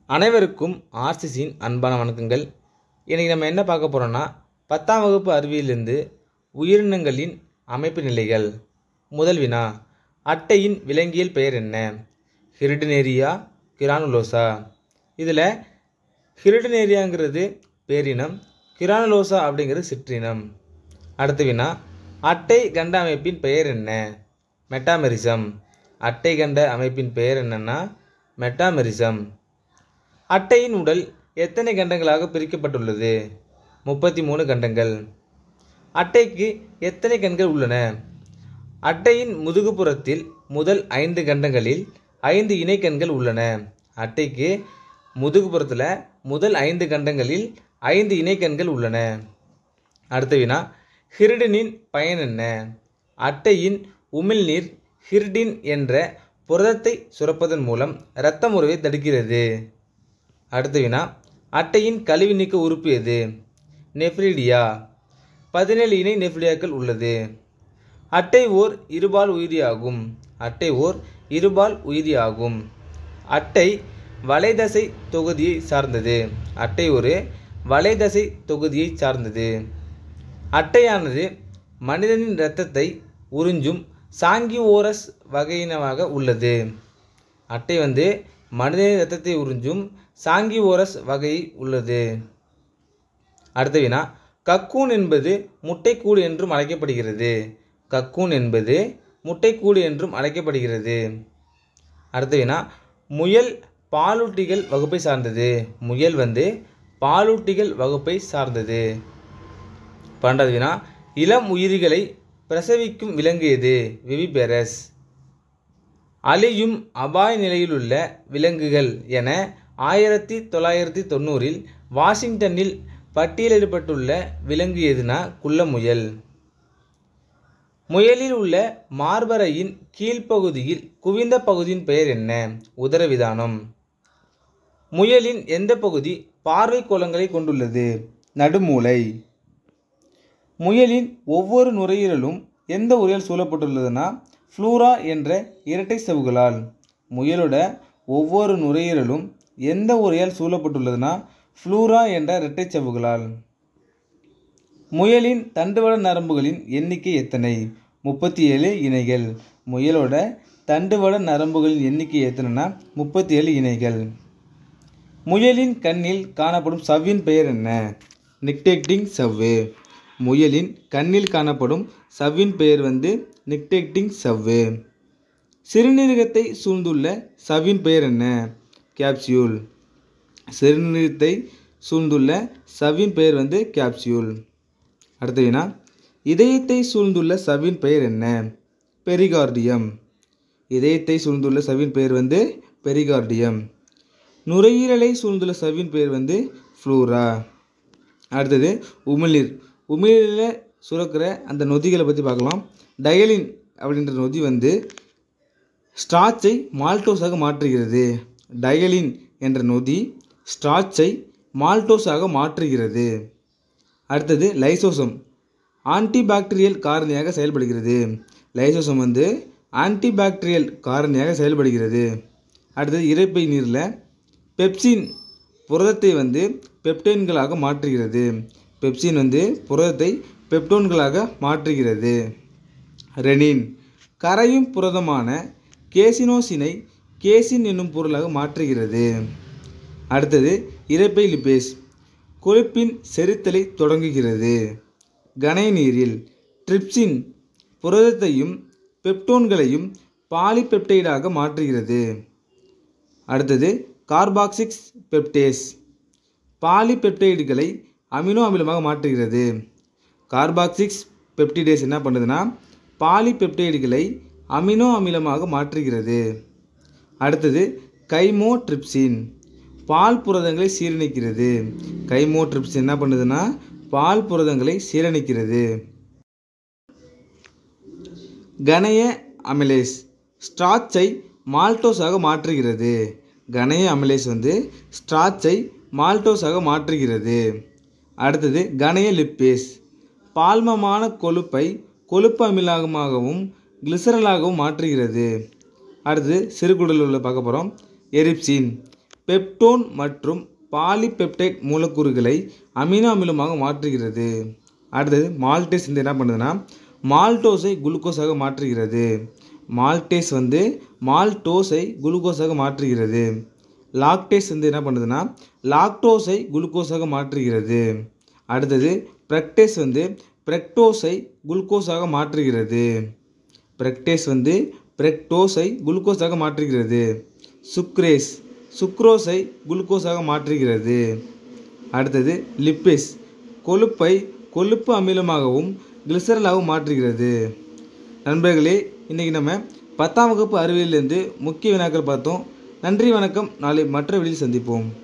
அனைவருக்கும் ஆர்சிசியின் அன்பான வணக்கங்கள் இன்றைக்கி நம்ம என்ன பார்க்க போகிறோன்னா பத்தாம் வகுப்பு அறிவியலிருந்து உயிரினங்களின் அமைப்பு நிலைகள் முதல் வினா அட்டையின் விலங்கியல் பெயர் என்ன ஹிரிடினேரியா கிரானுலோசா இதில் ஹிரிடினேரியாங்கிறது பேரினம் கிரானுலோசா அப்படிங்கிறது சிற்றினம் அடுத்த வினா அட்டை கண்ட அமைப்பின் பெயர் என்ன மெட்டாமெரிசம் அட்டை கண்ட அமைப்பின் பெயர் என்னன்னா மெட்டாமெரிசம் அட்டையின் உடல் எத்தனை கண்டங்களாக பிரிக்கப்பட்டுள்ளது முப்பத்தி மூணு கண்டங்கள் அட்டைக்கு எத்தனை கண்கள் உள்ளன அட்டையின் முதுகுப்புறத்தில் முதல் ஐந்து கண்டங்களில் ஐந்து இணைக்கண்கள் உள்ளன அட்டைக்கு முதுகுப்புறத்தில் முதல் ஐந்து கண்டங்களில் ஐந்து இணைக்கண்கள் உள்ளன அடுத்த வினா ஹிரிடினின் பயன் என்ன அட்டையின் உமிழ்நீர் ஹிரிடின் என்ற புரதத்தை சுரப்பதன் மூலம் இரத்த முறைவை தடுக்கிறது அடுத்த வினா அட்டையின் கழிவு நீக்க உறுப்பு எது நெஃப்ரிடியா பதினேழு இணை நெஃப்ரிடியாக்கள் உள்ளது அட்டை ஓர் இருபால் உயிரியாகும் அட்டை ஓர் இருபால் உயிரியாகும் அட்டை வலைதசை தொகுதியை சார்ந்தது அட்டை ஒரு வலைதசை தொகுதியை சார்ந்தது அட்டையானது மனிதனின் இரத்தத்தை உறிஞ்சும் சாங்கியோரஸ் வகையினமாக உள்ளது அட்டை வந்து மனிதனின் இரத்தத்தை உறிஞ்சும் சாங்கியோரஸ் வகை உள்ளது அடுத்த வினா கக்கூன் என்பது முட்டைக்கூடு என்றும் அழைக்கப்படுகிறது கக்கூன் என்பது முட்டைக்கூடு என்றும் அழைக்கப்படுகிறது அடுத்த வினா முயல் பாலூட்டிகள் வகுப்பை சார்ந்தது முயல் வந்து பாலூட்டிகள் வகுப்பை சார்ந்தது பன்னெண்டாவது வினா இளம் உயிரிகளை பிரசவிக்கும் விலங்கு எது விவிபெரஸ் அழியும் அபாய நிலையிலுள்ள விலங்குகள் என ஆயிரத்தி தொள்ளாயிரத்தி தொண்ணூறில் வாஷிங்டனில் பட்டியலிடப்பட்டுள்ள விலங்கு எதுனா குள்ளமுயல் முயலில் உள்ள மார்பறையின் கீழ்ப்பகுதியில் குவிந்த பகுதியின் பெயர் என்ன உதரவிதானம் முயலின் எந்த பகுதி பார்வை கோலங்களை கொண்டுள்ளது நடுமூளை முயலின் ஒவ்வொரு நுரையீரலும் எந்த உரையால் சூழப்பட்டுள்ளதுன்னா ஃப்ளூரா என்ற இரட்டை செவுகளால் முயலோட ஒவ்வொரு நுரையீரலும் எந்த உரையால் சூழப்பட்டுள்ளதுன்னா ஃப்ளூரா என்ற இரட்டை செவுகளால் முயலின் தண்டுவட நரம்புகளின் எண்ணிக்கை எத்தனை முப்பத்தி ஏழு இணைகள் முயலோட தண்டுவட நரம்புகளின் எண்ணிக்கை எத்தனைனா முப்பத்தி ஏழு இணைகள் முயலின் கண்ணில் காணப்படும் சவ்வின் பெயர் என்ன நிக்டேக்டிங் சவ்வு முயலின் கண்ணில் காணப்படும் சவ்வின் பெயர் வந்து நிக்டேக்டிங் சவ்வு சிறுநீரகத்தை சூழ்ந்துள்ள சவ்வின் பெயர் என்ன கேப்சியூல் சிறுநீரகத்தை சூழ்ந்துள்ள சவ்வின் பெயர் வந்து கேப்சியூல் அடுத்த வினா இதயத்தை சூழ்ந்துள்ள சவ்வின் பெயர் என்ன பெரிகார்டியம் இதயத்தை சூழ்ந்துள்ள சவ்வின் பெயர் வந்து பெரிகார்டியம் நுரையீரலை சூழ்ந்துள்ள சவ்வின் பெயர் வந்து ஃப்ளூரா அடுத்தது உமிழ்நீர் உமிழ்நீரில் சுரக்கிற அந்த நொதிகளை பற்றி பார்க்கலாம் டயலின் அப்படின்ற நொதி வந்து ஸ்டார்ச்சை மால்டோஸாக மாற்றுகிறது டயலின் என்ற நொதி ஸ்டார்ச்சை மால்டோஸாக மாற்றுகிறது அடுத்தது லைசோசம் ஆன்டிபாக்டீரியல் காரணியாக செயல்படுகிறது லைசோசம் வந்து ஆன்டிபாக்டீரியல் காரணியாக செயல்படுகிறது அடுத்தது இறைப்பை நீரில் பெப்சின் புரதத்தை வந்து பெப்டைன்களாக மாற்றுகிறது பெப்சின் வந்து புரதத்தை பெப்டோன்களாக மாற்றுகிறது ரெனின் கரையும் புரதமான கேசினோசினை கேசின் என்னும் பொருளாக மாற்றுகிறது அடுத்தது இரைப்பை லிபேஸ் கொழுப்பின் செரித்தலை தொடங்குகிறது கனை நீரில் ட்ரிப்சின் புரதத்தையும் பெப்டோன்களையும் பாலிபெப்டைடாக மாற்றுகிறது அடுத்தது கார்பாக்சிக்ஸ் பெப்டேஸ் பாலிபெப்டைடுகளை அமினோ அமிலமாக மாற்றுகிறது கார்பாக்சிக்ஸ் பெப்டிடேஸ் என்ன பண்ணுதுன்னா பாலிபெப்டைடுகளை அமினோ அமிலமாக மாற்றுகிறது அடுத்தது கைமோட்ரிப்சின் பால் புரதங்களை சீரணிக்கிறது கைமோட்ரிப்சின் என்ன பண்ணுதுன்னா பால் புரதங்களை சீரணிக்கிறது கணைய அமிலேஸ் ஸ்டார்ச்சை மால்டோஸாக மாற்றுகிறது கணைய அமிலேஸ் வந்து ஸ்டார்ச்சை மால்டோஸாக மாற்றுகிறது அடுத்தது கணைய லிப்பேஸ் பால்மமான கொழுப்பை கொழுப்பு அமிலமாகவும் கிளிசரலாகவும் மாற்றுகிறது அடுத்தது சிறுகுடலில் உள்ள பார்க்க போகிறோம் எரிப்சின் பெப்டோன் மற்றும் பாலிபெப்டைட் மூலக்கூறுகளை அமினோ அமிலமாக மாற்றுகிறது அடுத்தது மால்டேஸ் வந்து என்ன பண்ணுதுன்னா மால்டோஸை குளுக்கோஸாக மாற்றுகிறது மால்டேஸ் வந்து மால்டோஸை குளுக்கோஸாக மாற்றுகிறது லாக்டேஸ் வந்து என்ன பண்ணுதுன்னா லாக்டோஸை குளுக்கோஸாக மாற்றுகிறது அடுத்தது பிரக்டேஸ் வந்து பிரக்டோஸை குளுக்கோஸாக மாற்றுகிறது பிரக்டேஸ் வந்து பிரக்டோஸை குளுக்கோஸாக மாற்றுகிறது சுக்ரேஸ் சுக்ரோஸை குளுக்கோஸாக மாற்றுகிறது அடுத்தது லிப்பேஸ் கொழுப்பை கொழுப்பு அமிலமாகவும் கிளிசரலாகவும் மாற்றுகிறது நண்பர்களே இன்றைக்கி நம்ம பத்தாம் வகுப்பு அறிவியலிருந்து முக்கிய வினாக்கள் பார்த்தோம் நன்றி வணக்கம் நாளை மற்ற வெளியில் சந்திப்போம்